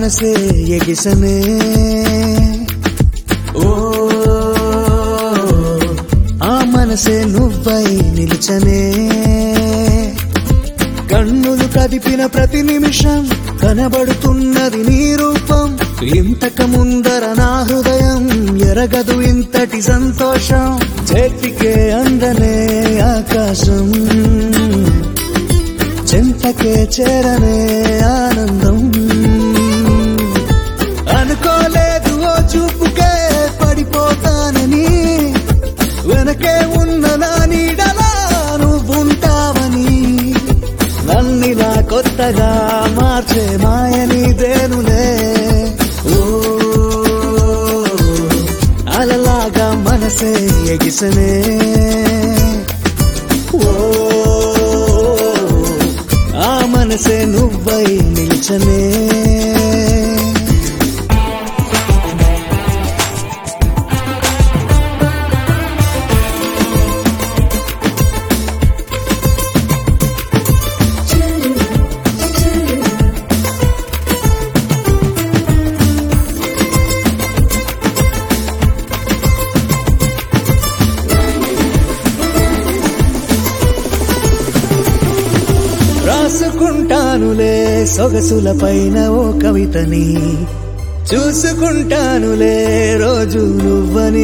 మనసే ఎగిసనే ఓ ఆ మనసే నువ్వై నిలిచనే కన్నులు కదిపిన ప్రతి నిమిషం కనబడుతున్నది నీ రూపం ఇంతక ముందర నా హృదయం ఎరగదు ఇంతటి సంతోషం చేతికే అందనే ఆకాశం చింతకే చేరనే ఆనందం అనుకోలేదు ఓ చూపుకే పడిపోతానని వెనకే ఉన్న నా నీడలా నువ్వుంటావని నన్నిలా కొత్తగా మార్చే మాయని దేనులే ఓ అలలాగా మనసే ఎగిసనే ఓ ఆ మనసే నువ్వై నిల్చనే రాసుకుంటానులే సొగసుల పైన ఓ కవితని చూసుకుంటానులే రోజు నువ్వని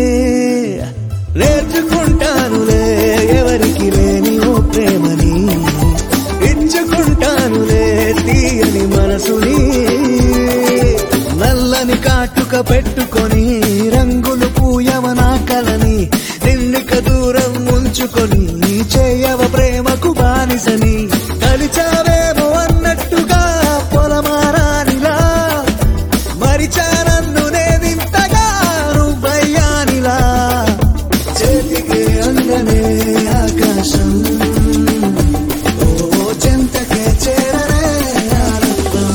నేర్చుకుంటానులే ఎవరికి లేని ఓ ప్రేమని ఇచ్చుకుంటానులే తీయని మనసుని నల్లని కాటుక పెట్టుకొని రంగులు పూయవనా కలని నిన్నిక దూరం ఉంచుకొని చేయవ ప్రేమకు బానిసని కలిచావేమో అన్నట్టుగా పొలమారానిలా మరిచానన్ను నేనింతగా నువ్వయ్యానిలా చేతికి అందనే ఆకాశం ఓ చెంతకే చేరనే ఆనందం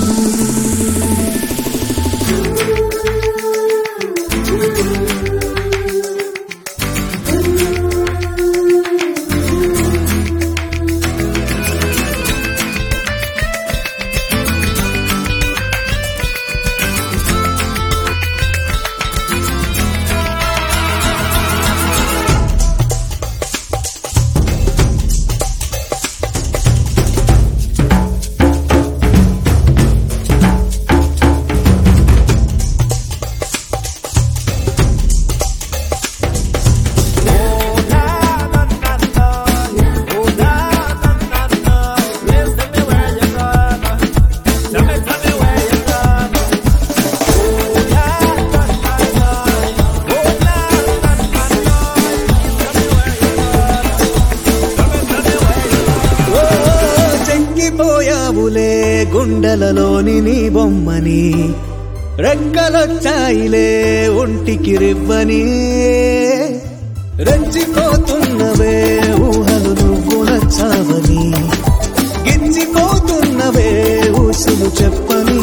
ఓ చెక్కిపోయావులే గుండెలలోని నీ బొమ్మని రెక్కలొచ్చాయిలే ఒంటికి రివ్వని రెచ్చిపోతున్నవే ఊహలు నువ్వు నచ్చావని గిచ్చిపోతున్నవే ఊసులు చెప్పని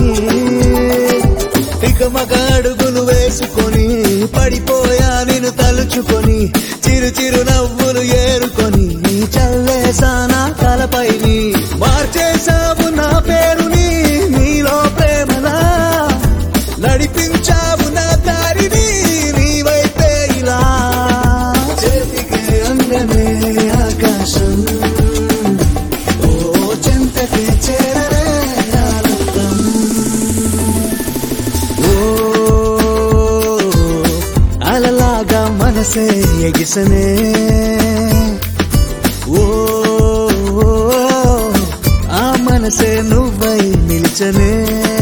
ఇక మగ అడుగులు వేసుకొని పడిపోయా నేను తలుచుకొని చిరు చిరు నవ్వులు ఏరుకొని చల్లేసానా తలపైని మార్చేశావు నా పేరుని నీలో ప్రేమలా నడిపించావు నా దారిని నీవైతే ఇలా చేతికి అందనే ఆకాశం ఓ చెంతకి చేరనే ఆనందం ఓ అలలాగా మనసే ఎగిసనే ఓ ఆ మనసే నువ్వై నిల్చనే